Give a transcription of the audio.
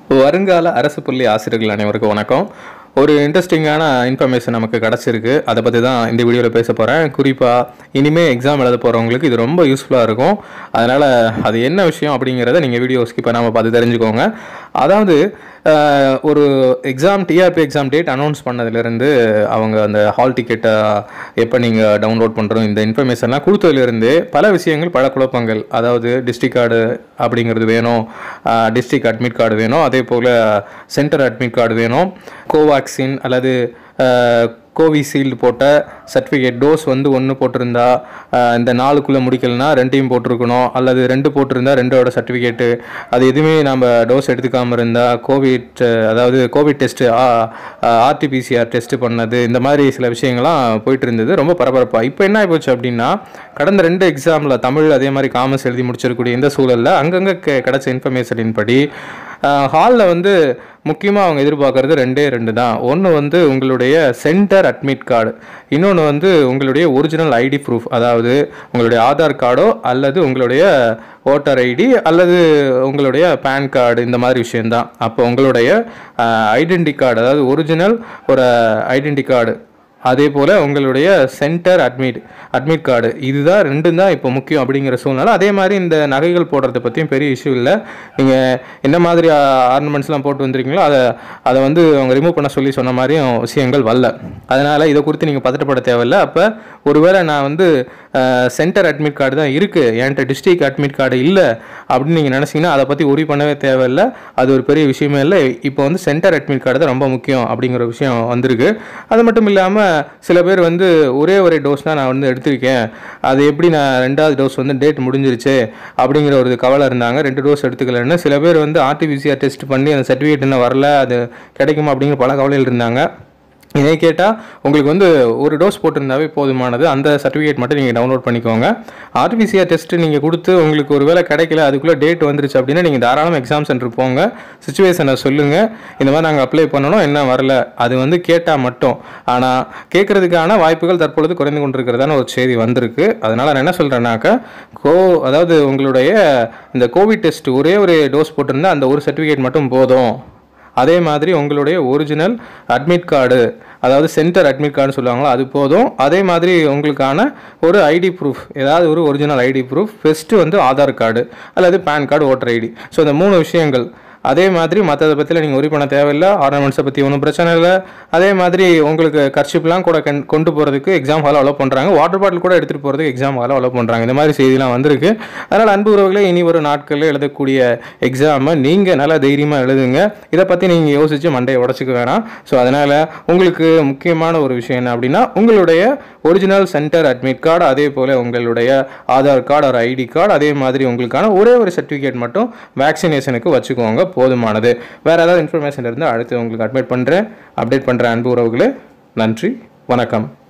வருங்கால அரசு பள்ளி ஆசிரியர்கள் அனைவருக்கும் வணக்கம் ஒரு இன்ட்ரெஸ்டிங்கான இன்ஃபர்மேஷன் நமக்கு கிடச்சிருக்கு அதை பற்றி தான் இந்த வீடியோவில் பேச போகிறேன் குறிப்பாக இனிமேல் எக்ஸாம் எழுத போகிறவங்களுக்கு இது ரொம்ப யூஸ்ஃபுல்லாக இருக்கும் அதனால் அது என்ன விஷயம் அப்படிங்கிறத நீங்கள் வீடியோ ஸ்கிப் பண்ணாமல் பார்த்து தெரிஞ்சுக்கோங்க அதாவது அஹ், ஒரு exam TRP exam date announce பண்ணதுலேருந்து அவங்க அந்த ஹால் டிக்கெட்டை எப்போ நீங்கள் டவுன்லோட் பண்ணுறோம் இந்த இன்ஃபர்மேஷன்லாம் கொடுத்ததுலேருந்து பல விஷயங்கள் பல குழப்பங்கள் அதாவது டிஸ்ட்ரிக் கார்டு அப்படிங்கிறது வேணும் டிஸ்ட்ரிக்ட் அட்மிட் கார்டு வேணும் அதே போல் சென்டர் அட்மிட் கார்டு வேணும் கோவாக்சின் அல்லது கோவிஷீல்டு போட்ட சர்டிஃபிகேட் டோஸ் வந்து ஒன்று போட்டிருந்தா அஹ், இந்த நாளுக்குள்ளே முடிக்கலனா ரெண்டையும் போட்டிருக்கணும் அல்லது ரெண்டு போட்டிருந்தா ரெண்டோட சர்டிஃபிகேட்டு அது எதுவுமே நம்ம டோஸ் எடுத்துக்காமல் இருந்தால் கோவிட் அதாவது கோவிட் டெஸ்ட்டு ஆர்டிபிசிஆர் டெஸ்ட் பண்ணது இந்த மாதிரி சில விஷயங்கள்லாம் போயிட்டு இருந்தது ரொம்ப பரபரப்பாக இப்போ என்ன ஆகிப்போச்சு அப்படின்னா கடந்த ரெண்டு எக்ஸாமில் தமிழ் அதே மாதிரி காமர்ஸ் எழுதி முடிச்சிருக்கக்கூடிய இந்த சூழலில் அங்கங்கே கெ- கிடைச்ச இன்ஃபர்மேஷனின் படி ஹாலில் வந்து முக்கியமாக அவங்க எதிர்பார்க்கறது ரெண்டே ரெண்டு தான் ஒன்று வந்து உங்களுடைய சென்டர் அட்மிட் கார்டு இன்னொன்று வந்து உங்களுடைய ஒரிஜினல் ஐடி ப்ரூஃப் அதாவது உங்களுடைய ஆதார் கார்டோ அல்லது உங்களுடைய ஓட்டர் ஐடி அல்லது உங்களுடைய பேன் கார்டு இந்த மாதிரி விஷயம்தான் அப்போ உங்களுடைய ஐடென்டி கார்டு அதாவது ஒரிஜினல் ஒரு ஐடென்டி கார்டு அதே போல் உங்களுடைய சென்டர் அட்மிட் அட்மிட் கார்டு இதுதான் ரெண்டும் தான் இப்போ முக்கியம் அப்படிங்கிற சூழ்நிலை அதே மாதிரி இந்த நகைகள் போடுறத பற்றியும் பெரிய இஷ்யூ இல்லை நீங்கள் என்ன மாதிரி ஆர்னமெண்ட்ஸ்லாம் போட்டு வந்திருக்கீங்களோ அதை அதை வந்து அவங்க ரிமூவ் பண்ண சொல்லி சொன்ன மாதிரியும் விஷயங்கள் வரல அதனால் இதை குறித்து நீங்கள் பதட்டப்பட தேவையில்லை அப்போ ஒருவேளை நான் வந்து சென்டர் அட்மிட் கார்டு தான் இருக்குது என்கிட்ட டிஸ்ட்ரிக்ட் அட்மிட் கார்டு இல்லை அப்படின்னு நீங்கள் நினச்சிங்கன்னா அதை பற்றி உரி பண்ணவே தேவையில்லை அது ஒரு பெரிய விஷயமே இல்லை இப்போ வந்து சென்டர் அட்மிட் கார்டு தான் ரொம்ப முக்கியம் அப்படிங்கிற விஷயம் வந்திருக்கு அது மட்டும் இல்லாமல் சில பேர் வந்து ஒரே ஒரே டோஸ் தான் நான் வந்து எடுத்திருக்கேன் அது எப்படி நான் ரெண்டாவது டோஸ் வந்து டேட் முடிஞ்சிருச்சு அப்படிங்கிற ஒரு கவலை இருந்தாங்க ரெண்டு டோஸ் எடுத்துக்கலன்னு சில பேர் வந்து ஆர்டிபிசிஆர் டெஸ்ட் பண்ணி அந்த சர்டிஃபிகேட் இன்னும் வரல அது கிடைக்குமா அப்படிங்கிற பல கவலைகள் இருந்தாங்க இதே கேட்டால் உங்களுக்கு வந்து ஒரு டோஸ் போட்டிருந்தாவே போதுமானது அந்த சர்டிஃபிகேட் மட்டும் நீங்கள் டவுன்லோட் பண்ணிக்கோங்க ஆர்டிபிசிஆர் டெஸ்ட்டு நீங்கள் கொடுத்து உங்களுக்கு ஒரு வேளை கிடைக்கல அதுக்குள்ளே டேட் வந்துருச்சு அப்படின்னா நீங்கள் தாராளமாக எக்ஸாம் சென்டர் போங்க சுச்சுவேஷனை சொல்லுங்கள் இந்த மாதிரி நாங்கள் அப்ளை பண்ணணும் என்ன வரல அது வந்து கேட்டால் மட்டும் ஆனால் கேட்குறதுக்கான வாய்ப்புகள் தற்பொழுது குறைந்து கொண்டிருக்கிறதான ஒரு செய்தி வந்திருக்கு அதனால் நான் என்ன சொல்கிறேன்னாக்கா கோ அதாவது உங்களுடைய இந்த கோவிட் டெஸ்ட் ஒரே ஒரு டோஸ் போட்டிருந்தா அந்த ஒரு சர்டிஃபிகேட் மட்டும் போதும் அதே மாதிரி உங்களுடைய ஒரிஜினல் அட்மிட் கார்டு அதாவது சென்டர் அட்மிட் கார்டு சொல்லுவாங்களோ அது போதும் அதே மாதிரி உங்களுக்கான ஒரு ஐடி ப்ரூஃப் ஏதாவது ஒரு ஒரிஜினல் ஐடி ப்ரூஃப் ஃபஸ்ட்டு வந்து ஆதார் கார்டு அல்லது PAN card voter ID so இந்த மூணு விஷயங்கள் அதே மாதிரி மற்றதை பற்றியில் நீங்கள் ஒரி பண்ண தேவையில்லை ஆர்னமெண்ட்ஸை பற்றி ஒன்றும் பிரச்சனை இல்லை அதே மாதிரி உங்களுக்கு கர்ஷிப்லாம் கூட கண் கொண்டு போகிறதுக்கு எக்ஸாம் ஹால் அலோவ் பண்ணுறாங்க வாட்டர் பாட்டில் கூட எடுத்துகிட்டு போகிறதுக்கு எக்ஸாம் ஹால் அலோவ் பண்ணுறாங்க இந்த மாதிரி செய்திலாம் வந்திருக்கு அதனால் அன்பு உறவுகளே இனி ஒரு நாட்களில் எழுதக்கூடிய எக்ஸாமை நீங்கள் நல்லா தைரியமாக எழுதுங்க இதை பற்றி நீங்கள் யோசித்து மண்டையை உடச்சிக்க வேணாம் ஸோ அதனால் உங்களுக்கு முக்கியமான ஒரு விஷயம் என்ன அப்படின்னா உங்களுடைய ஒரிஜினல் சென்டர் அட்மிட் கார்டு அதே போல் உங்களுடைய ஆதார் கார்டு ஒரு ஐடி கார்டு அதே மாதிரி உங்களுக்கான ஒரே ஒரு சர்டிஃபிகேட் மட்டும் வேக்சினேஷனுக்கு வச்சுக்கோங்க போதுமானது வேறு ஏதாவது இன்ஃபர்மேஷன் இருந்தால் அடுத்து உங்களுக்கு அட்மிட் பண்ணுறேன் அப்டேட் பண்ணுறேன் அன்பு உறவுகளே நன்றி வணக்கம்